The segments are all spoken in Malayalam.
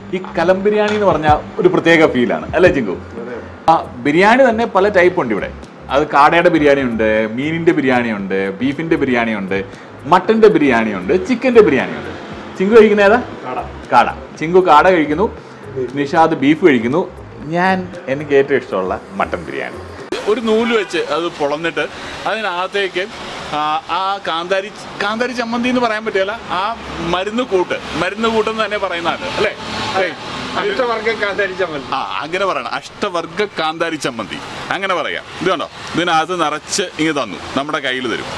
ഈ കലം ബിരിയാണി എന്ന് പറഞ്ഞാൽ ഒരു പ്രത്യേക ഫീലാണ് അല്ലേ ചിങ്കു ആ ബിരിയാണി തന്നെ പല ടൈപ്പ് ഉണ്ട് ഇവിടെ അത് കാടയുടെ ബിരിയാണി ഉണ്ട് മീനിന്റെ ബിരിയാണി ഉണ്ട് ബീഫിന്റെ ബിരിയാണി ഉണ്ട് മട്ടന്റെ ബിരിയാണി ഉണ്ട് ചിക്കന്റെ ബിരിയാണി ഉണ്ട് ചിങ്കു കഴിക്കുന്ന ഏതാ കാട ചിങ്കു കാട കഴിക്കുന്നു നിഷാദ് ബീഫ് കഴിക്കുന്നു ഞാൻ എനിക്ക് ഏറ്റവും ഇഷ്ടമുള്ള മട്ടൻ ബിരിയാണി ഒരു നൂല് വെച്ച് അത് പൊളന്നിട്ട് അതിനകത്തേക്ക് ആ, ആ കാന്താരി കാന്താരി ചമ്മന്തി എന്ന് പറയാൻ പറ്റില്ല ആ മരുന്ന് കൂട്ട് മരുന്ന് കൂട്ടെന്ന് തന്നെ പറയുന്നതാണ് അല്ലേ ഏയ്, അഷ്ടവർഗം കാന്താരിച്ചമ്മൽ ആ അങ്ങനെ പറയണം അഷ്ടവർഗ കാന്താരി ചമ്മന്തി അങ്ങനെ പറയാം ഇത് കണ്ടോ ഇതിനകത്ത് നിറച്ച് ഇങ്ങ് തന്നു നമ്മുടെ കയ്യിൽ തരും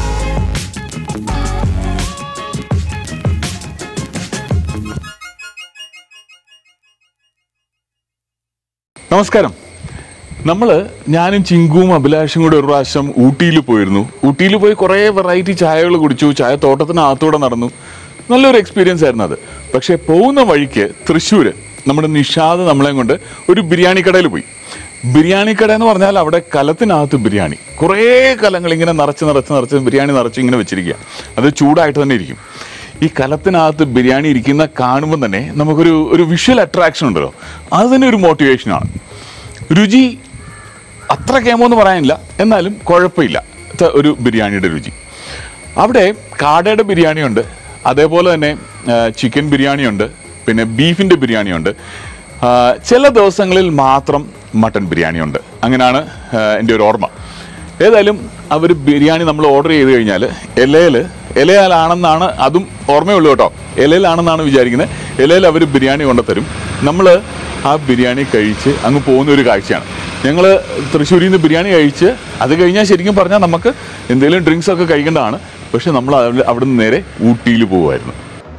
നമസ്കാരം നമ്മൾ ഞാനും ചിങ്കുവും അഭിലാഷും കൂടെ ഒരു പ്രാവശ്യം ഊട്ടിയിൽ പോയിരുന്നു ഊട്ടിയിൽ പോയി കുറേ വെറൈറ്റി ചായകൾ കുടിച്ചു ചായ തോട്ടത്തിനകത്തൂടെ നടന്നു നല്ലൊരു എക്സ്പീരിയൻസ് ആയിരുന്നു അത് പക്ഷേ പോകുന്ന വഴിക്ക് തൃശ്ശൂർ നമ്മുടെ നിഷാദ് നമ്മളെയും കൊണ്ട് ഒരു ബിരിയാണി കടയിൽ പോയി ബിരിയാണി കട എന്ന് പറഞ്ഞാൽ അവിടെ കലത്തിനകത്ത് ബിരിയാണി കുറേ കലങ്ങൾ ഇങ്ങനെ നിറച്ച് നിറച്ച് നിറച്ച് ബിരിയാണി നിറച്ച് ഇങ്ങനെ വെച്ചിരിക്കുക അത് ചൂടായിട്ട് തന്നെ ഇരിക്കും ഈ കലത്തിനകത്ത് ബിരിയാണി ഇരിക്കുന്ന കാണുമ്പോൾ തന്നെ നമുക്കൊരു ഒരു വിഷ്വൽ അട്രാക്ഷൻ ഉണ്ടല്ലോ അത് തന്നെ ഒരു മോട്ടിവേഷനാണ് രുചി അത്ര കേമോ എന്ന് പറയാനില്ല എന്നാലും കുഴപ്പമില്ല ത- ഒരു ബിരിയാണിയുടെ രുചി അവിടെ കാടയുടെ ബിരിയാണി ഉണ്ട് അതേപോലെ തന്നെ ആ, ചിക്കൻ ബിരിയാണി ഉണ്ട് പിന്നെ ബീഫിൻ്റെ ബിരിയാണി ഉണ്ട് ആ, ചില ദിവസങ്ങളിൽ മാത്രം മട്ടൻ ബിരിയാണി ഉണ്ട് അങ്ങനെയാണ് ആ, എൻ്റെ ഒരു ഓർമ്മ ഏതായാലും അവർ ബിരിയാണി നമ്മൾ ഓർഡർ ചെയ്ത് കഴിഞ്ഞാൽ ഇലയിൽ ഇലയിലാണെന്നാണ് അതും ഓർമ്മയുള്ളൂ കേട്ടോ ഇലയിലാണെന്നാണ് വിചാരിക്കുന്നത് ഇലയിൽ അവർ ബിരിയാണി കൊണ്ടുതരും നമ്മൾ ആ ബിരിയാണി കഴിച്ച് അങ്ങ് പോകുന്ന ഒരു കാഴ്ചയാണ് ഞങ്ങൾ തൃശ്ശൂരിൽ നിന്ന് ബിരിയാണി കഴിച്ച് അത് കഴിഞ്ഞാൽ ശരിക്കും പറഞ്ഞാൽ നമുക്ക് എന്തെങ്കിലും ഡ്രിങ്ക്സ് ഒക്കെ കഴിക്കേണ്ടതാണ് പക്ഷെ നമ്മൾ അവിടെ അവിടെ നിന്ന് നേരെ ഊട്ടിയിൽ പോകുമായിരുന്നു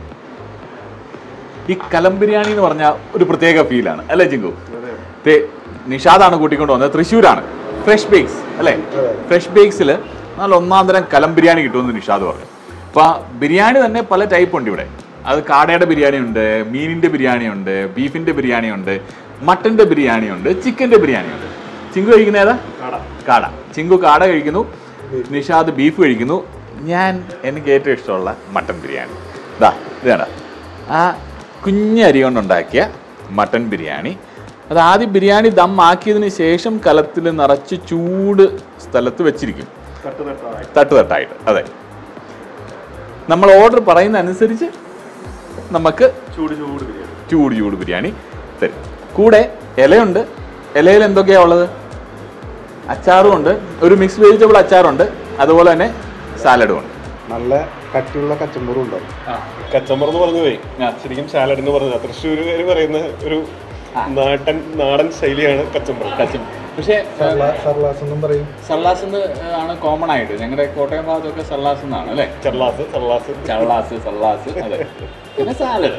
ഈ കലം ബിരിയാണി എന്ന് പറഞ്ഞാൽ ഒരു പ്രത്യേക ഫീലാണ് അല്ലേ ചിങ്കു ദേ, നിഷാദാണ് കൂട്ടിക്കൊണ്ട് വന്നത് തൃശ്ശൂരാണ് ഫ്രഷ് ബേക്സ് അല്ലേ ഫ്രഷ് ബേക്സിൽ നല്ല ഒന്നാം തരം കലം ബിരിയാണി കിട്ടുമെന്ന് നിഷാദ് പറഞ്ഞു അപ്പോൾ ആ ബിരിയാണി തന്നെ പല ടൈപ്പ് ഉണ്ട് ഇവിടെ അത് കാടയുടെ ബിരിയാണി ഉണ്ട് മീനിന്റെ ബിരിയാണി ഉണ്ട് ബീഫിന്റെ ബിരിയാണി ഉണ്ട് മട്ടന്റെ ബിരിയാണി ഉണ്ട് ചിക്കന്റെ ബിരിയാണി ഉണ്ട് ചിങ്കു കഴിക്കുന്ന ഏതാ കാട ചിങ്കു കാട കഴിക്കുന്നു നിഷാദ് ബീഫ് കഴിക്കുന്നു ഞാൻ എനിക്ക് ഏറ്റവും ഇഷ്ടമുള്ള മട്ടൻ ബിരിയാണി ഇതാ ഇതാണ് ആ കുഞ്ഞ് അരി കൊണ്ടുണ്ടാക്കിയ മട്ടൻ ബിരിയാണി അത് ആദ്യം ബിരിയാണി ദം ആക്കിയതിന് ശേഷം കലത്തിൽ നിറച്ച് ചൂട് സ്ഥലത്ത് വെച്ചിരിക്കും തട്ട് തട്ടായിട്ട് അതെ നമ്മൾ ഓർഡർ പറയുന്ന അനുസരിച്ച് നമുക്ക് ചൂട് ചൂട് ബിരിയാണി ചൂട് ചൂട് ബിരിയാണി തരും കൂടെ ഇലയുണ്ട് ഇലയിൽ എന്തൊക്കെയാ ഉള്ളത് അച്ചാറും ഉണ്ട് ഒരു മിക്സ് വെജിറ്റബിൾ അച്ചാറുണ്ട് അതുപോലെ തന്നെ സാലഡും ഉണ്ട് നല്ല കട്ടിയുള്ള കച്ചമ്പറും ഉണ്ടാവും കച്ചമ്പർ എന്ന് പറഞ്ഞതേ ശരിക്കും സാലഡ് എന്ന് പറഞ്ഞത് തൃശ്ശൂരുകാർ പറയുന്ന ഒരു നാട്ടൻ നാടൻ ശൈലിയാണ് കച്ചമ്പർ പക്ഷേ സർലാ- സർലാസ് എന്നും പറയും സർലാസ് ആണ് കോമൺ ആയിട്ട് ഞങ്ങളുടെ കോട്ടയം ഭാഗത്തൊക്കെ സർലാസ് എന്നാണ് അല്ലേ ചെർലാസ് ചെർലാസ് ചള്ളാസ് സള്ളാസ് അതെ പിന്നെ സാലഡ്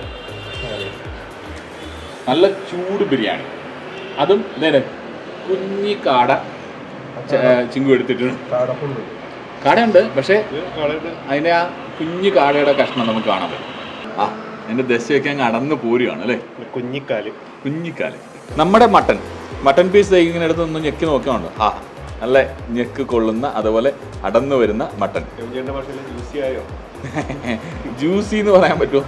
നല്ല ചൂട് ബിരിയാണി അതും ഇതേ കുഞ്ഞി കാട ച- ചിങ്കു എടുത്തിട്ടുണ്ട് കാടപ്പുണ്ട് കാടയുണ്ട് പക്ഷേ ഇത് കാളയുടെ അതിൻ്റെ ആ കുഞ്ഞു കാടയുടെ കഷ്ണം നമുക്ക് കാണാൻ പറ്റും ആ എൻ്റെ ദശയൊക്കെ അങ്ങ് അടന്ന് പോരുകയാണ് അല്ലേ കുഞ്ഞിക്കാല് കുഞ്ഞിക്കാല് നമ്മുടെ മട്ടൻ മട്ടൻ പീസ് ഇങ്ങനെ എടുത്ത് ഒന്ന് ഞെക്കി നോക്കാനുണ്ട് ആ നല്ല ഞെക്ക് കൊള്ളുന്ന അതുപോലെ അടന്നു വരുന്ന മട്ടൻ എംജിയുടെ ഭാഷയിൽ ജ്യൂസി ആയോ ജ്യൂസി എന്ന് പറയാൻ പറ്റുമോ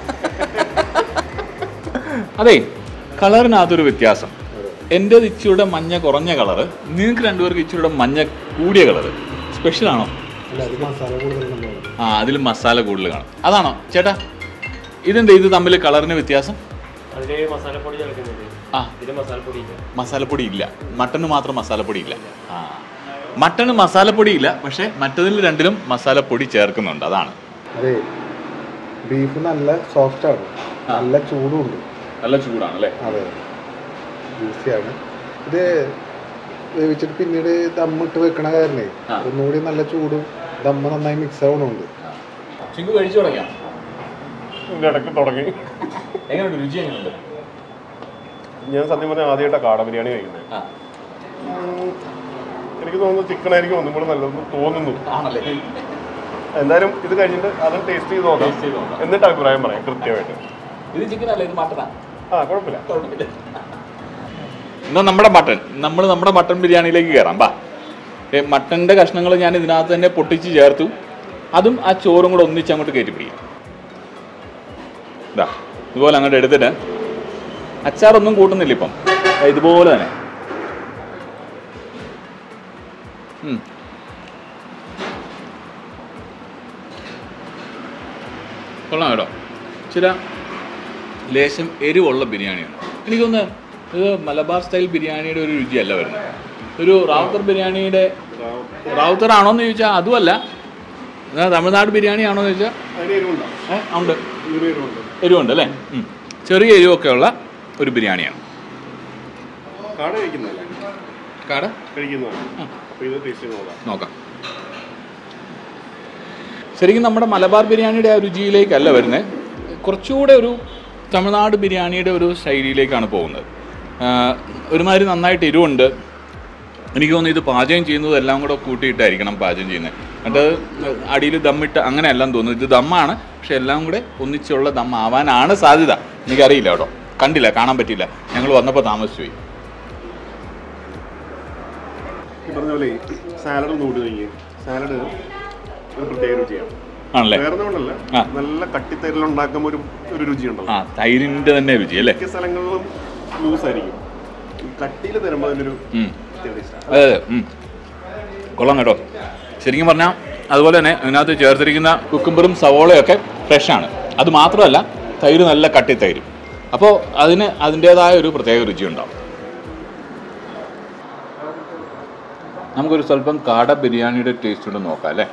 അതെ കളറിനകത്തൊരു വ്യത്യാസം എൻ്റെ ഇച്ചിരിയുടെ മഞ്ഞ കുറഞ്ഞ കളറ് നിങ്ങൾക്ക് രണ്ടുപേർക്ക് ഇച്ചിരിയുടെ മഞ്ഞ കൂടിയ കളറ് സ്പെഷ്യൽ ആണോ അല്ല അത് മസാല കൂടുതലുണ്ടാവും ആ അതിൽ മസാല കൂടുതൽ കാണും അതാണോ ചേട്ടാ ഇതെന്താ ഇത് തമ്മിൽ കളറിന് വ്യത്യാസം അതില് മസാലപ്പൊടി ചേർക്കുന്നുണ്ട് ആ ഇതില് മസാലപ്പൊടി ഇല്ല മസാലപ്പൊടി ഇല്ല മട്ടന് മാത്രം മസാലപ്പൊടി ഇല്ല ആ മട്ടന് മസാലപ്പൊടി ഇല്ല പക്ഷെ മറ്റതിൽ രണ്ടിലും മസാലപ്പൊടി ചേർക്കുന്നുണ്ട് അതാണ് അതെ ബീഫ് നല്ല സോഫ്റ്റ് ആണ് നല്ല ചൂടും ഉണ്ട് നല്ല ചൂടാണ് അല്ലേ അതെ ജ്യൂസിയാണ് ഇത് വേവിച്ചിട്ട് പിന്നീട് ദമ്മിട്ട് വെക്കണ കാരണേ ആ. ഒന്നുകൂടി നല്ല ചൂടും ദമ്മ് നന്നായി മിക്സ് ആവണുണ്ട് ചിങ്കു കഴിച്ചു തുടങ്ങിയാ ഇതിന്റെ ഇടയ്ക്ക് തുടങ്ങി എങ്ങനെയുണ്ട് രുചി എങ്ങനെയുണ്ട് ഞാൻ സത്യം പറഞ്ഞാൽ ആദ്യമായിട്ടാണ് കാട ബിരിയാണി കഴിക്കുന്നത് ആ ഉം, എനിക്ക് തോന്നുന്നു ചിക്കൻ ആയിരിക്കും ഒന്നും കൂടെ നല്ലതെന്ന് തോന്നുന്നു ആണല്ലേ എന്തായാലും ഇത് കഴിഞ്ഞിട്ട് അത് ടേസ്റ്റ് ചെയ്ത് നോക്കാം Taste ചെയ്ത് നോക്കാം. എന്നിട്ട് അഭിപ്രായം പറയാം കൃത്യമായിട്ട് ഇത് ചിക്കൻ അല്ല ഇത് മട്ടനാ ആ കുഴപ്പമില്ല എന്നാ നമ്മുടെ മട്ടൻ നമ്മൾ നമ്മുടെ മട്ടൻ ബിരിയാണിയിലേക്ക് കയറാം ബാ ഏ, മട്ടൻ്റെ കഷ്ണങ്ങൾ ഞാൻ ഇതിനകത്ത് തന്നെ പൊട്ടിച്ച് ചേർത്തു അതും ആ ചോറും കൂടെ ഒന്നിച്ച് അങ്ങോട്ട് കയറ്റി പിടിക്കും ഇതാ ഇതുപോലെ അങ്ങോട്ട് എടുത്തിട്ട് അച്ചാറൊന്നും കൂട്ടുന്നില്ല ഇപ്പം ദാ ഇതുപോലെ തന്നെ ഉം. കൊള്ളാം കേട്ടോ ചില ലേശം എരിവുള്ള ബിരിയാണിയാണ് എനിക്കൊന്ന് ഇത് മലബാർ സ്റ്റൈൽ ബിരിയാണിയുടെ ഒരു രുചിയല്ല വരുന്നത് ഒരു റാവുത്തർ ബിരിയാണിയുടെ റാവുത്തർ ആണോ എന്ന് ചോദിച്ചാൽ അതുമല്ല എന്നാ തമിഴ്നാട് ബിരിയാണി ആണോ എന്ന് ചോദിച്ചാൽ അതിന് എരിവുണ്ടോ ഏ ഉണ്ട് ഒരു എരിവുണ്ട് എരിവുണ്ട് അല്ലേ ഉം. ചെറിയ എരിവൊക്കെ ഉള്ള ഒരു ബിരിയാണിയാണ് കാട കഴിക്കുന്നതല്ലേ കാട കഴിക്കുന്നതാണ് ആ. അപ്പൊ ഇത് ടേസ്റ്റ് നോക്കാം നോക്കാം ശരിക്കും നമ്മുടെ മലബാർ ബിരിയാണിയുടെ ആ രുചിയിലേക്കല്ല വരുന്നത് കുറച്ചുകൂടെ ഒരു തമിഴ്നാട് ബിരിയാണിയുടെ ഒരു ശൈലിയിലേക്കാണ് പോകുന്നത് ആ, ഒരുമാതിരി നന്നായിട്ട് എരിവുണ്ട് എനിക്ക് തോന്നുന്നു ഇത് പാചകം ചെയ്യുന്നത് എല്ലാം കൂടെ കൂട്ടിയിട്ടായിരിക്കണം പാചകം ചെയ്യുന്നത് എന്നിട്ട് അടിയിൽ ദമ്മിട്ട് അങ്ങനെയല്ല തോന്നുന്നു ഇത് ദമ്മാണ് പക്ഷെ എല്ലാം കൂടെ ഒന്നിച്ചുള്ള ദം ആവാനാണ് സാധ്യത എനിക്കറിയില്ല കേട്ടോ കണ്ടില്ല കാണാൻ പറ്റിയില്ല ഞങ്ങൾ വന്നപ്പോൾ താമസിച്ചു പോയി ഈ പറഞ്ഞ പോലെ സാലഡ് ഒന്ന് കൂട്ടി നോക്കി സാലഡ് ഒരു പ്രത്യേക രുചിയാണ് ആണല്ലേ വേറെ കൊണ്ടല്ല ആ. നല്ല കട്ടിത്തരിൽ ഉണ്ടാക്കുമ്പോൾ ഒരു ഒരു രുചിയുണ്ടല്ലോ ആ തൈരിൻ്റെ തന്നെ രുചി അല്ലേ മിക്ക സ്ഥലങ്ങളിലും ലൂസ് ആയിരിക്കും കട്ടിയിൽ തരുമ്പോൾ അതിനൊരു ഉം. പ്രത്യേക ടേസ്റ്റാണ് അതെ അതെ ഉം. കൊള്ളാം കേട്ടോ ശരിക്കും പറഞ്ഞാൽ അതുപോലെ തന്നെ ഇതിനകത്ത് ചേർത്തിരിക്കുന്ന കുക്കുംബറും സവോളയൊക്കെ ഫ്രഷാണ് അത് മാത്രമല്ല തൈര് നല്ല കട്ടി തൈര് അപ്പോൾ അതിന് അതിൻ്റേതായ ഒരു പ്രത്യേക രുചി ഉണ്ടാവും നമുക്കൊരു സ്വല്പം കാട ബിരിയാണിയുടെ ടേസ്റ്റ് കൊണ്ട് നോക്കാം അല്ലേ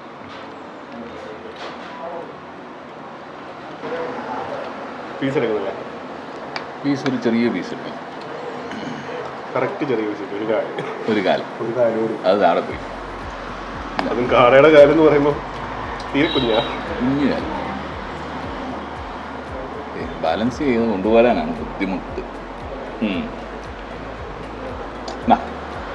പീസ് എടുക്കുന്നില്ല പീസ് ഒരു ചെറിയ പീസ് ഉണ്ട് കറക്റ്റ് ചെറിയ പീസ് ഒരു കാര്യം ഒരു കാലം ഒരു കാര്യം കൂടി അത് താഴെ പോയി അതും കാടയുടെ കാര്യം എന്ന് പറയുമ്പോൾ തീരെ കുഞ്ഞാ കുഞ്ഞു കാലം ബാലൻസ് ചെയ്ത് കൊണ്ടുപോകാനാണ് ബുദ്ധിമുട്ട് ഉം. നാ.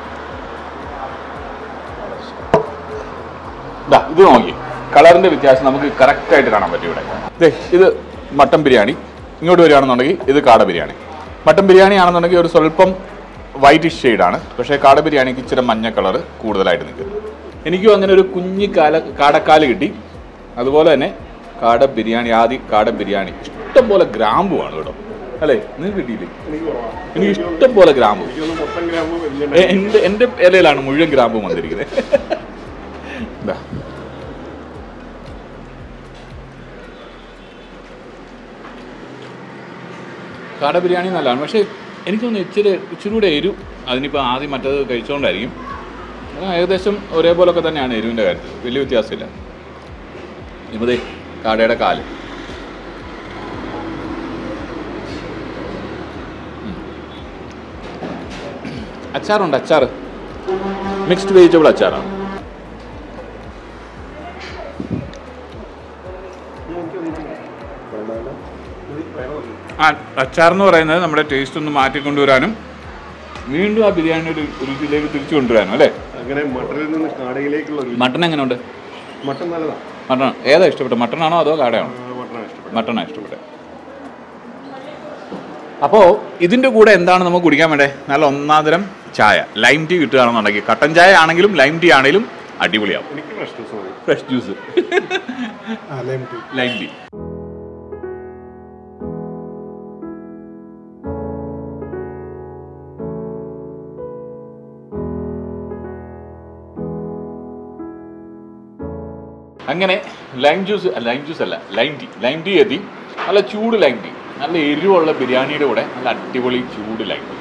ദാ, ഇത് നോക്കി കളറിന്റെ വ്യത്യാസം നമുക്ക് കറക്റ്റ് ആയിട്ട് കാണാൻ പറ്റും ഇവിടെ ദേ, ഇത് മട്ടൻ ബിരിയാണി ഇങ്ങോട്ട് വരികയാണെന്നുണ്ടെങ്കിൽ ഇത് കാട ബിരിയാണി മട്ടൻ ബിരിയാണി ആണെന്നുണ്ടെങ്കിൽ ഒരു സ്വല്പം വൈറ്റിഷ് ഷെയ്ഡാണ് പക്ഷേ കാട ബിരിയാണിക്ക് ഇച്ചിരി മഞ്ഞ കളർ കൂടുതലായിട്ട് നിൽക്കും എനിക്കും അങ്ങനെ ഒരു കുഞ്ഞി കാല കാടക്കാല് കിട്ടി അതുപോലെ തന്നെ കാട ബിരിയാണി ആദ്യ കാട ബിരിയാണി ഇഷ്ടം പോലെ ഗ്രാമ്പുമാണ് കേട്ടോ അല്ലേ നിങ്ങൾക്ക് കിട്ടിയില്ലേ എനിക്ക് കുറവാണ് എനിക്ക് ഇഷ്ടം പോലെ ഗ്രാമ്പു എനിക്കൊന്ന് മൊത്തം ഗ്രാമം വലിയ എ- എൻ്റെ എൻ്റെ ഇലയിലാണ് മുഴുവൻ ഗ്രാമ്പും വന്നിരിക്കുന്നത് ദാ. കാട ബിരിയാണി നല്ലതാണ് പക്ഷേ എനിക്ക് തോന്നുന്നു ഇച്ചിരി ഇച്ചിരി കൂടെ എരിവ് അതിനിപ്പോൾ ആദ്യം മറ്റത് കഴിച്ചുകൊണ്ടായിരിക്കും അത് ഏകദേശം ഒരേപോലൊക്കെ തന്നെയാണ് എരിവിൻ്റെ കാര്യത്തിൽ വലിയ വ്യത്യാസമില്ല ഇപ്പോൾ ദേ കാടയുടെ കാല് അച്ചാറുണ്ട് അച്ചാർ മിക്സ്ഡ് വെജിറ്റബിൾ അച്ചാറാണ് ആ അച്ചാർ എന്ന് പറയുന്നത് നമ്മുടെ ടേസ്റ്റ് ഒന്ന് മാറ്റിക്കൊണ്ടുവരാനും വീണ്ടും ആ ബിരിയാണി ഒരു രുചിയിലേക്ക് തിരിച്ചു കൊണ്ടുവരാനും അല്ലേ അങ്ങനെ മട്ടനിൽ നിന്ന് കാടയിലേക്കുള്ള ഒരു മട്ടൺ എങ്ങനെയുണ്ട് മട്ടൻ നല്ലതാണ് മട്ടൺ ഏതാ ഇഷ്ടപ്പെട്ടത് മട്ടണാണോ അതോ കാടയാണോ മട്ടനാണ് ഇഷ്ടപ്പെട്ടത് മട്ടണാണ് ഇഷ്ടപ്പെട്ടത് അപ്പോൾ ഇതിൻ്റെ കൂടെ എന്താണ് നമുക്ക് കുടിക്കാൻ വേണ്ടേ നല്ല ഒന്നാന്തരം ചായ ലൈം ടീ കിട്ടുകയാണെന്നുണ്ടെങ്കിൽ കട്ടൻ ചായ ആണെങ്കിലും ലൈം ടീ ആണെങ്കിലും അടിപൊളിയാവും എനിക്ക് ഫ്രഷ് ജ്യൂസ് മതി ഫ്രഷ് ജ്യൂസ് ആ ലൈം ടീ ലൈം ടീ അങ്ങനെ ലൈം ജ്യൂസ് ലൈം ജ്യൂസ് അല്ല ലൈം ടീ ലൈം ടീ എത്തി നല്ല ചൂട് ലൈം ടീ നല്ല എരിവുള്ള ബിരിയാണിയുടെ കൂടെ നല്ല അടിപൊളി ചൂട് ലൈം ടീ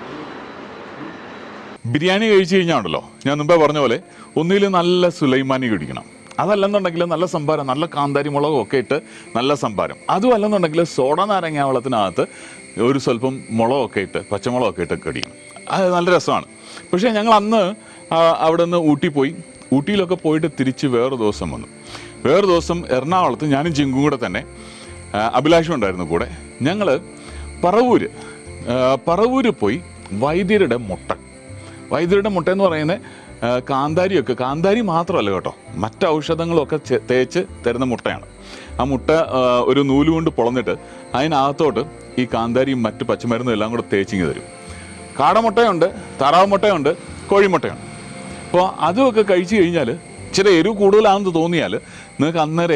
ബിരിയാണി കഴിച്ചു കഴിഞ്ഞാൽ ഉണ്ടല്ലോ ഞാൻ മുമ്പേ പറഞ്ഞ പോലെ ഒന്നിൽ നല്ല സുലൈമാനി കുടിക്കണം അതല്ലെന്നുണ്ടെങ്കിൽ നല്ല സംഭാരം നല്ല കാന്താരി മുളകും ഒക്കെ ഇട്ട് നല്ല സംഭാരം അതും അല്ലെന്നുണ്ടെങ്കിൽ സോഡ നാരങ്ങ വെള്ളത്തിനകത്ത് ഒരു സ്വല്പം മുളകൊക്കെ ഇട്ട് പച്ചമുളകൊക്കെ ഇട്ട് കടിക്കണം അത് നല്ല രസമാണ് പക്ഷേ ഞങ്ങൾ അന്ന് ആ, അവിടെ നിന്ന് ഊട്ടി പോയി ഊട്ടിയിലൊക്കെ പോയിട്ട് തിരിച്ച് വേറെ ദിവസം വന്നു വേറെ ദിവസം എറണാകുളത്ത് ഞാനും ചിങ്കും കൂടെ തന്നെ ആ, അഭിലാഷും ഉണ്ടായിരുന്നു കൂടെ ഞങ്ങൾ പറവൂര് ആ, പറവൂര് പോയി വൈദ്യരുടെ മുട്ട വൈദ്യരുടെ മുട്ട എന്ന് പറയുന്നത് ആ, കാന്താരിയൊക്കെ കാന്താരി മാത്രമല്ല കേട്ടോ മറ്റ് ഔഷധങ്ങളൊക്കെ ചെ- തേച്ച് തരുന്ന മുട്ടയാണ് ആ മുട്ട ആ, ഒരു നൂല് കൊണ്ട് പൊളന്നിട്ട് അതിനകത്തോട്ട് ഈ കാന്താരിയും മറ്റ് പച്ചമരുന്നും എല്ലാം കൂടെ തേച്ചിങ്ങ് തരും കാടമുട്ടയുണ്ട് താറാവ് മുട്ടയുണ്ട് കോഴിമുട്ടയുണ്ട് അപ്പോൾ അതുമൊക്കെ കഴിച്ചു കഴിഞ്ഞാൽ ചില എരിവ് കൂടുതലാണെന്ന് തോന്നിയാൽ നിങ്ങൾക്ക് അന്നേരെ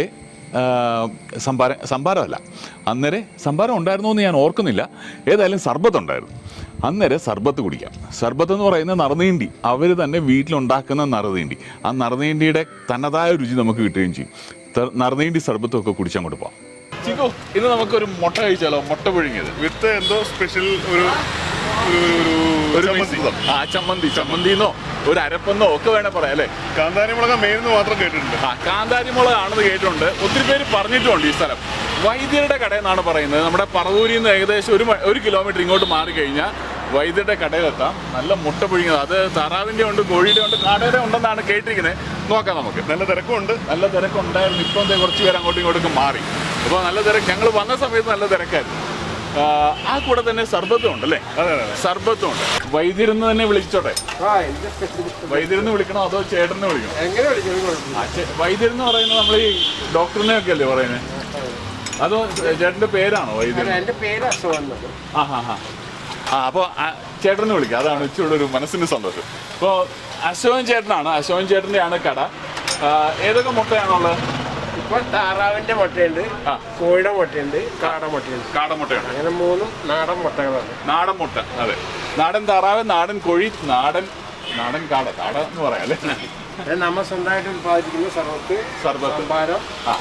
ആ, സംഭാരം സംഭാരമല്ല അന്നേരം സംഭാരം ഉണ്ടായിരുന്നോ എന്ന് ഞാൻ ഓർക്കുന്നില്ല ഏതായാലും സർബത്ത് ഉണ്ടായിരുന്നു അന്നേരം സർബത്ത് കുടിക്കാം സർബത്ത് എന്ന് പറയുന്നത് നറുനീണ്ടി അവർ തന്നെ വീട്ടിലുണ്ടാക്കുന്ന നറുനീണ്ടി ആ നറുനീണ്ടിയുടെ തനതായ രുചി നമുക്ക് കിട്ടുകയും ചെയ്യും ത- നറുനീണ്ടി സർബത്തും ഒക്കെ കുടിച്ചങ്ങോട്ട് പോവാം ചിക്കോ ഇന്ന് നമുക്കൊരു മുട്ട കഴിച്ചാലോ മുട്ട പുഴുങ്ങിയത് വിത്ത് എന്തോ സ്പെഷ്യൽ ഒരു ഒരു ഒരു ഒരു ചമ്മന്തി. മിക്സ്. ആ ചമ്മന്തി ചമ്മന്തിന്നോ ഒരു അരപ്പെന്നോ ഒക്കെ വേണേ പറയാം അല്ലേ കാന്താരി മുളക് മെയിൻ മാത്രം കേട്ടിട്ടുണ്ട് ആ കാന്താരിമുളക് ആണെന്ന് കേട്ടിട്ടുണ്ട് ഒത്തിരി പേര് പറഞ്ഞിട്ടുണ്ട് ഈ സ്ഥലം വൈദ്യരുടെ കടയെന്നാണ് പറയുന്നത് നമ്മുടെ പറവൂരിൽ നിന്ന് ഏകദേശം ഒരു മ- ഒരു കിലോമീറ്റർ ഇങ്ങോട്ട് മാറി കഴിഞ്ഞാൽ വൈദ്യരുടെ കടയിലെത്താം നല്ല മുട്ട പുഴുങ്ങിയത് അത് താറാവിൻ്റെ ഉണ്ട് കോഴിയുടെ ഉണ്ട് കാടയുടെ ഉണ്ടെന്നാണ് കേട്ടിരിക്കുന്നത് നോക്കാം നമുക്ക് നല്ല തിരക്കുണ്ട് നല്ല തിരക്കുണ്ടായിരുന്നു ഇപ്പം ദേ കുറച്ച് പേര് അങ്ങോട്ടും ഇങ്ങോട്ടും മാറി അപ്പോൾ നല്ല തിരക്ക് ഞങ്ങൾ വന്ന സമയത്ത് നല്ല തിരക്കായിരുന്നു ആ, ആ കൂടെ തന്നെ സർബത്തും ഉണ്ടല്ലേ അതെ അതെ സർബത്തും ഉണ്ട് വൈദ്യരെന്ന് തന്നെ വിളിച്ചോട്ടെ ആ എന്റെ സ്പെഷ്യലിസ്റ്റ് വൈദ്യരെന്ന് വിളിക്കണോ അതോ ചേട്ടനെ വിളിക്കണോ എങ്ങനെ വിളിച്ചാലും കുഴപ്പമില്ല ആ, ചെ- വൈദ്യരെന്ന് പറയുന്നത് നമ്മൾ ഈ ഡോക്ടറിനെ ഒക്കെ അല്ലേ പറയുന്നത് അതോ ചേട്ടന്റെ പേരാണോ വൈദ്യൻ എന്റെ പേര് അശോകൻ എന്നാണ്. ആ ഹാ ഹാ ആ അപ്പോൾ ചേട്ടനെ വിളിക്കാം അതാണ് ഇച്ചിരി ഒരു മനസ്സിന് സന്തോഷം അപ്പോൾ അശോകൻ ചേട്ടനാണ് അശോകൻ ചേട്ടൻ്റെയാണ് കട ആ, ഏതൊക്കെ മുട്ടയാണുള്ളത് ഇപ്പൊ താറാവിന്റെ മുട്ടയുണ്ട് ആ. കോഴിയുടെ മുട്ടയുണ്ട് കാട മുട്ടയുണ്ട് കാടമുട്ടയാണ് അങ്ങനെ മൂന്നും നാടൻ മുട്ടകളാണ് നാടൻ മുട്ട അതെ നാടൻ താറാവ് നാടൻ കോഴി നാടൻ നാടൻ കാട കാട എന്ന് പറയാം അല്ലേ അത് നമ്മൾ സ്വന്തമായിട്ട് ഉത്പാദിപ്പിക്കുന്ന സർവത്ത് സർബത്ത് സംഭാരം ആ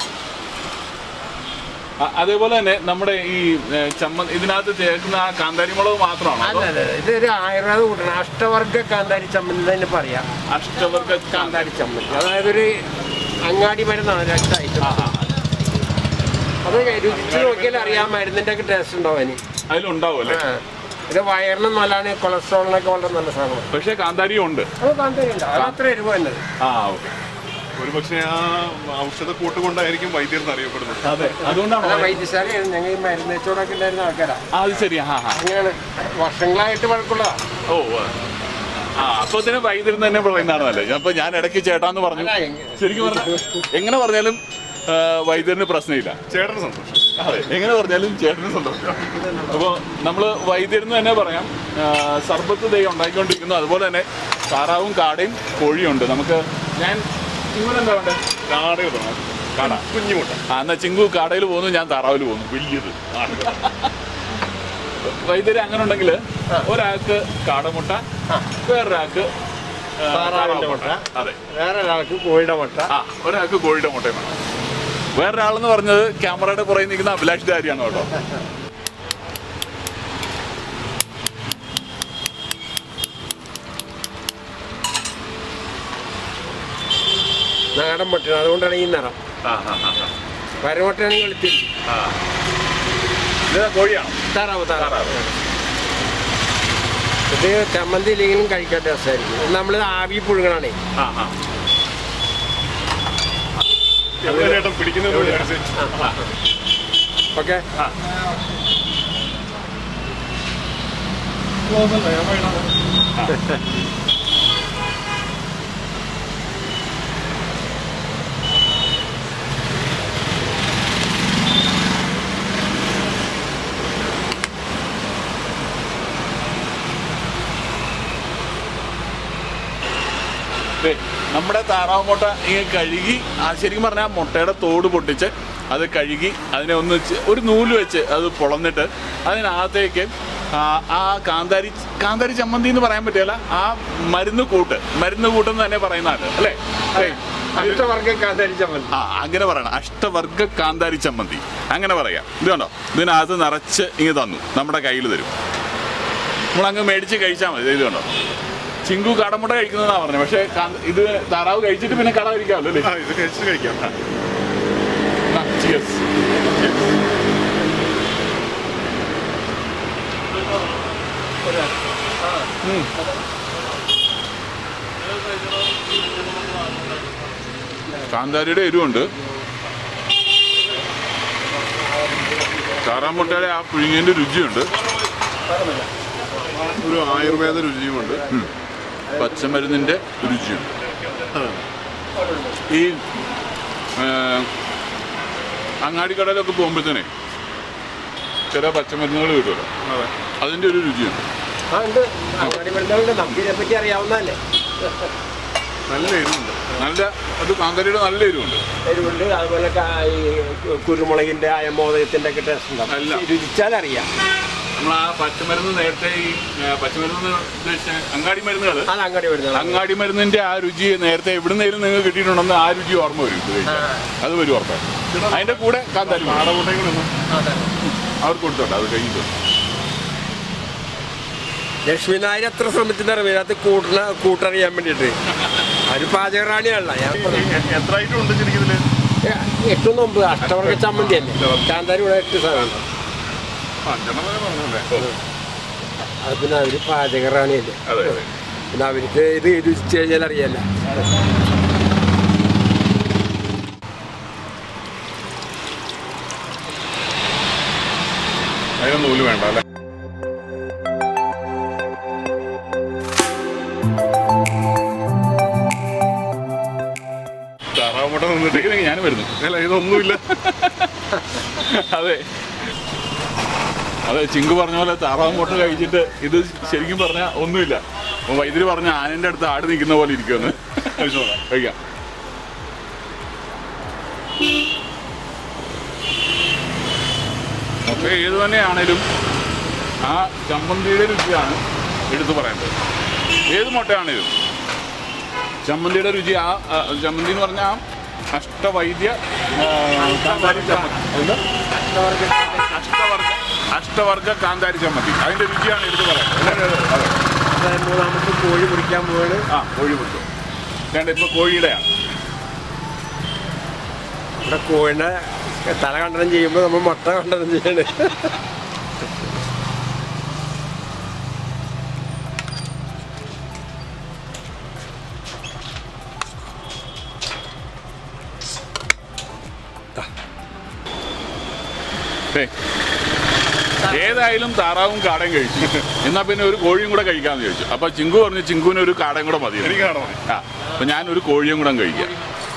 ആ, അതേപോലെ തന്നെ നമ്മുടെ ഈ ഏ, ചമ്മന്തി ഇതിനകത്ത് ചേർക്കുന്ന ആ കാന്താരി മുളക് മാത്രമാണോ അല്ല അതോ അല്ല ഇതൊരു ആയുർവേദ കൂട്ടാണ് അഷ്ടവർഗ കാന്താരി ചമ്മന്തി തന്നെ പറയാം അഷ്ടവർഗ കാന്താരി കാന്താരി ചമ്മന്തി അതായത് ഒരു അങ്ങാടി മരുന്നാണ് രണ്ട് ഐറ്റം ആ, ആ. അത് രുചിച്ച് നോക്കിയാൽ അറിയാം മരുന്നിന്റെ ഒക്കെ ടേസ്റ്റ് ഉണ്ടാവും അതിന് അതിലുണ്ടാവും അല്ലേ ആ. ഇത് വയറിനും നല്ലതാണ് കൊളസ്ട്രോളിനൊക്കെ വളരെ നല്ല സാധനമാണ് പക്ഷേ കാന്താരിയും ഉണ്ട് അത് കാന്താരി ഉണ്ട് അത് അത്ര എരിവ് തന്നെ ആ ഓക്കെ ഒരു പക്ഷേ ആ ഔഷധ കൂട്ട് കൊണ്ടായിരിക്കും വൈദ്യർ എന്ന് അറിയപ്പെടുന്നത് അതെ അതുകൊണ്ടാണോ അല്ല വൈദ്യശാലയാണ് ഞങ്ങൾ ഈ മരുന്ന് വെച്ചോടൊക്കെ ഉണ്ടായിരുന്ന ആൾക്കാരാ ആ, അത് ശരി ആ ആ അങ്ങനെയാണ് വർഷങ്ങളായിട്ട് വഴക്കുള്ളതാ ഓ ആ. ആ അപ്പൊ ഇതിന് വൈദ്യുതി തന്നെ പറയുന്നതാണ് അല്ലേ അപ്പൊ ഞാൻ ഇടയ്ക്ക് ചേട്ടാന്ന് പറഞ്ഞു അല്ല, എങ്ങ- ശരിക്കും പറഞ്ഞ എങ്ങനെ പറഞ്ഞാലും ആ, വൈദ്യുതിന് പ്രശ്നമില്ല ചേട്ടന് സന്തോഷം അതെ എങ്ങനെ പറഞ്ഞാലും ചേട്ടന് സന്തോഷം അപ്പോൾ നമ്മൾ വൈദ്യരെന്ന് തന്നെ പറയാം ആ, സർബത്ത് ദൈ ഉണ്ടാക്കിക്കൊണ്ടിരിക്കുന്നു അതുപോലെ തന്നെ താറാവും കാടയും കോഴിയും ഉണ്ട് നമുക്ക് ഞാൻ ഇവരെന്താ വേണ്ടേ കാടയോ കാട കുഞ്ഞുമുട്ട ആ എന്നാ ചിങ്കു കാടയിൽ പോകുന്നു ഞാൻ താറാവിൽ പോകുന്നു വലിയത് വൈദ്യര് അങ്ങനെ ഉണ്ടെങ്കിൽ ഒരാൾക്ക് കാടമുട്ട വേറൊരാൾക്ക് ആ, താറാവിന്റെ താറാവ് മുട്ട. അതെ വേറെ ഒരാൾക്ക് കോഴിയുടെ മുട്ട ആ ഒരാൾക്ക് കോഴിയുടെ മുട്ടയും വേണം വേറൊരാളെന്ന് പറഞ്ഞത് ക്യാമറയുടെ പുറകിൽ നിൽക്കുന്ന അഭിലാഷ് ദാരിയാണ് കേട്ടോ നാടൻ മുട്ടയാണ് അതുകൊണ്ടാണ് ഈ നിറം ആ ആ ആ ആ. പരമുട്ടയാണെങ്കിൽ വെളുത്തിരിക്കും ആ ഇത് കോഴിയാണോ താറാവ് താറാവ് ഇത് ചമ്മന്തി ഇല്ലെങ്കിലും കഴിക്കാൻ രസമായിരിക്കും നമ്മൾ ആവി പുഴുങ്ങണാണേ ആ ആ എവിടെ ചേട്ടൻ പിടിക്കുന്നത് അനുസരിച്ച് ഓക്കെ ആ. ദേ, നമ്മുടെ താറാവ് മുട്ട ഇങ്ങനെ കഴുകി ആ ശരിക്കും പറഞ്ഞാൽ മുട്ടയുടെ തോട് പൊട്ടിച്ച് അത് കഴുകി അതിനെ ഒന്ന് ചെ- ഒരു നൂല് വെച്ച് അത് പൊളന്നിട്ട് അതിനകത്തേക്ക് ആ ആ കാന്താരി കാന്താരി ചമ്മന്തി എന്ന് പറയാൻ പറ്റില്ല ആ മരുന്ന് കൂട്ട് മരുന്ന് കൂട്ടെന്ന് തന്നെ പറയുന്നതാണ് അല്ലേ ഏയ്, അടുത്ത വർഗ്ഗം കാന്താരി ചമ്മന്തി ആ അങ്ങനെ പറയണം അഷ്ടവർഗ കാന്താരി ചമ്മന്തി അങ്ങനെ പറയാം ഇത് കണ്ടോ ഇതിനകത്ത് നിറച്ച് ഇങ്ങ് തന്നു നമ്മുടെ കയ്യിൽ തരും നമ്മളങ്ങ് മേടിച്ച് കഴിച്ചാൽ മതി ഇത് കണ്ടോ ചിങ്കു കടമുട്ട കഴിക്കുന്നതാണ് പറഞ്ഞത് പക്ഷേ കാന്ത- ഇത് താറാവ് കഴിച്ചിട്ട് പിന്നെ കട കഴിക്കാമല്ലോ അല്ലേ ആ ഇത് കഴിച്ചിട്ട് കഴിക്കാം ആ, cheers. ഉം. കാന്താരിയുടെ എരിവുണ്ട് താറാമുട്ടയുടെ ആ പുഴുങ്ങിയതിൻ്റെ രുചിയുണ്ട് ഒരു ആയുർവേദ രുചിയുമുണ്ട് പച്ചമരുന്നിൻ്റെ രുചിയുണ്ട് ഈ ആ, അങ്ങാടിക്കടയിലൊക്കെ പോകുമ്പോഴത്തേനെ ചില പച്ചമരുന്നുകൾ കിട്ടുമല്ലോ അതെ അതിൻ്റെ ഒരു രുചിയുണ്ട് ആ ഉണ്ട് അങ്ങാടി മരുന്നുകളുണ്ട് നമുക്ക് ഇതിനെപ്പറ്റി അറിയാവുന്നതല്ലേ നല്ല എരിവുണ്ട് നല്ല അത് കാന്താരിയുടെ നല്ല എരിവുണ്ട് എരിവുണ്ട് അതുപോലെ ക- ഈ കുരുമുളകിന്റെ അയമോദയത്തിന്റെ ഒക്കെ ടേസ്റ്റ് നല്ല. ഉണ്ടാവും രുചിച്ചാൽ അറിയാം നമ്മൾ ആ പച്ചമരുന്ന് നേരത്തെ ഈ ആ, പച്ചമരുന്ന് ഉദ്ദേശിച്ച അങ്ങാടി മരുന്നുകൾ അത് അങ്ങോട്ട് വരുന്നത് അങ്ങാടി മരുന്നിന്റെ ആ രുചി നേരത്തെ എവിടുന്നേലും നിങ്ങൾക്ക് കിട്ടിയിട്ടുണ്ടെന്ന് ആ രുചി ഓർമ്മ വരും ഇത് കഴിച്ചാൽ. അത് വരും ഉറപ്പാണ് അതിന്റെ കൂടെ കാന്താരി നാടകൂട്ടയും കൂടെ ഒന്ന് അവർക്ക് കൊടുത്തോട്ടെ അത് കഴിഞ്ഞിട്ട് ലക്ഷ്മി നായർ എത്ര ശ്രമിച്ചിട്ടുണ്ടായിരുന്നു ഇതിനകത്ത് കൂട്ടണ കൂട്ടറിയാൻ വേണ്ടിയിട്ട് ഒരു പാചകറാണിയല്ല ഞാൻ എത്ര ഐറ്റം ഉണ്ട് ശരിക്കും ഇതില് എട്ടൊന്നും ഒമ്പത് അഷ്ടവർഗ ചമ്മന്തി അല്ലേ കാന്താരി ഇവിടെ എട്ട് സാധനം അഞ്ചെണ്ണം വരെ പറഞ്ഞല്ലേ അത് പിന്നെ അവര് പാചകറാണിയല്ലേ അതെ അതെ പിന്നെ അവർക്ക് ഇത് രുചിച്ച് കഴിഞ്ഞാൽ അറിയാല്ല അതിന് നൂല് വേണ്ട അല്ലേ താറാമുട്ട നിന്നിട്ട് ഞാൻ വരുന്നു അല്ല ഇതൊന്നുമില്ല അതെ അതെ ചിങ്കു പറഞ്ഞ പോലെ താറാവ് മുട്ട കഴിച്ചിട്ട് ഇത് ശരിക്കും പറഞ്ഞാൽ ഒന്നുമില്ല അപ്പൊ വൈദ്യുതി പറഞ്ഞ ആനന്റെ അടുത്ത് ആട് നിൽക്കുന്ന പോലെ ഇരിക്കുമെന്ന് കഴിക്കാം മുട്ട ഏത് തന്നെയാണേലും ആ ചമ്മന്തിയുടെ രുചിയാണ് എടുത്തു പറയേണ്ടത് ഏത് മുട്ടയാണേലും ചമ്മന്തിയുടെ രുചി ആ ആ, ചമ്മന്തി എന്ന് പറഞ്ഞാൽ ആ അഷ്ടവൈദ്യ ആ, കാന്താരി ചമ്മന്തി എന്താ അഷ്ടവർഗ അഷ്ടവർഗ കാന്താരി ചമ്മന്തി അതിന്റെ രുചിയാണ് എടുത്ത് പറയുന്നത് അതെ മൂന്നാമത്തെ കോഴി മുറിക്കാൻ പോവാണ് ആ കോഴി പിടിച്ചു വേണ്ട ഇപ്പൊ കോഴിയുടെയാണ് ഇവിടെ കോഴിനെ തല കണ്ടനം ചെയ്യുമ്പോൾ നമ്മൾ മുട്ട കണ്ടനം ചെയ്യണേ ദേ, ഏതായാലും താറാവും കാടയും കഴിച്ചു എന്നാ പിന്നെ ഒരു കോഴിയും കൂടെ കഴിക്കാന്ന് ചോദിച്ചു അപ്പൊ ചിങ്കു പറഞ്ഞു ചിങ്കുവിന് ഒരു കാടയും കൂടെ മതി എനിക്ക് കാണോ ആ അപ്പൊ ഞാൻ ഒരു കോഴിയും കൂടെ കഴിക്കാം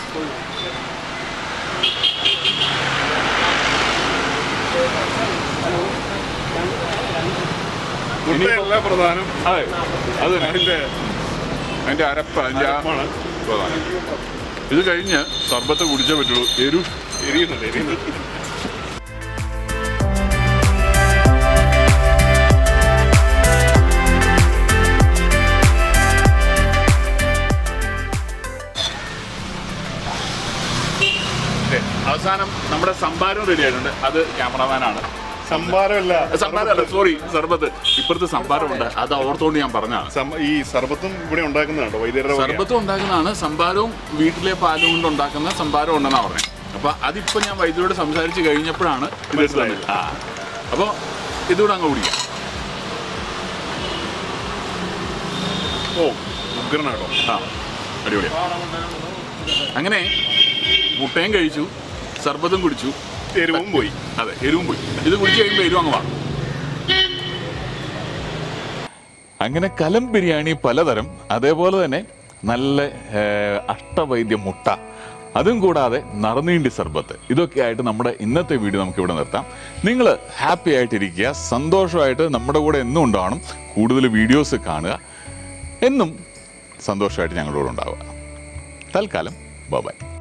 മുട്ടയല്ല പ്രധാനം അതെ അത് തന്നെ. അതിന്റെ അതിന്റെ അരപ്പ് അതിന്റെ ആ അരപ്പാണ്. പ്രധാനം. ഇത് കഴിഞ്ഞ് സർബത്ത് കുടിച്ചേ പറ്റുള്ളൂ എരു എരിയുന്നുണ്ട് എരിയുന്നുണ്ട് ദേ, അവസാനം നമ്മുടെ സംഭാരം റെഡി ആയിട്ടുണ്ട് അത് ക്യാമറമാനാണ് സംഭാരമല്ല സംഭാരമല്ല സോറി സർബത്ത് ഇപ്പുറത്ത് സംഭാരമുണ്ട് അത് ഓർത്തോണ്ട് ഞാൻ പറഞ്ഞതാണ് സം- ഈ സർബത്തും ഇവിടെ ഉണ്ടാക്കുന്നതാണോ വൈദ്യരുടെ വകയാ? സർബത്തും ഉണ്ടാക്കുന്നതാണ് സംഭാരവും വീട്ടിലെ പാലും കൊണ്ട് ഉണ്ടാക്കുന്ന സംഭാരം ഉണ്ടെന്നാണ് പറഞ്ഞത് അപ്പൊ അതിപ്പോ ഞാൻ വൈദ്യുതിയോട് സംസാരിച്ച് കഴിഞ്ഞപ്പോഴാണ് ഇത് എടുത്ത് തന്നത്. ആ അപ്പോൾ ഇതുകൂടെ അങ്ങ് കുടിക്കാം ഓ ഉഗ്രനാട്ടോ ആ അടിപൊളിയാ അങ്ങനെ മുട്ടയും കഴിച്ചു സർബത്തും കുടിച്ചു എരിവും പോയി അതെ എരിവും പോയി ഇത് കുടിച്ചു കഴിയുമ്പോൾ എരിവ് അങ്ങ് വാ അങ്ങനെ കലം ബിരിയാണി പലതരം അതേപോലെ തന്നെ നല്ല ഏർ, അഷ്ടവൈദ്യ മുട്ട അതും കൂടാതെ നറുനീണ്ടി സർബത്ത് ഇതൊക്കെ ആയിട്ട് നമ്മുടെ ഇന്നത്തെ വീഡിയോ നമുക്ക് ഇവിടെ നിർത്താം നിങ്ങൾ ഹാപ്പി ആയിട്ടിരിക്കുക സന്തോഷമായിട്ട് നമ്മുടെ കൂടെ എന്നും ഉണ്ടാവണം കൂടുതൽ വീഡിയോസ് കാണുക എന്നും സന്തോഷമായിട്ട് ഞങ്ങളോട് ഉണ്ടാവുക തൽക്കാലം ബൈ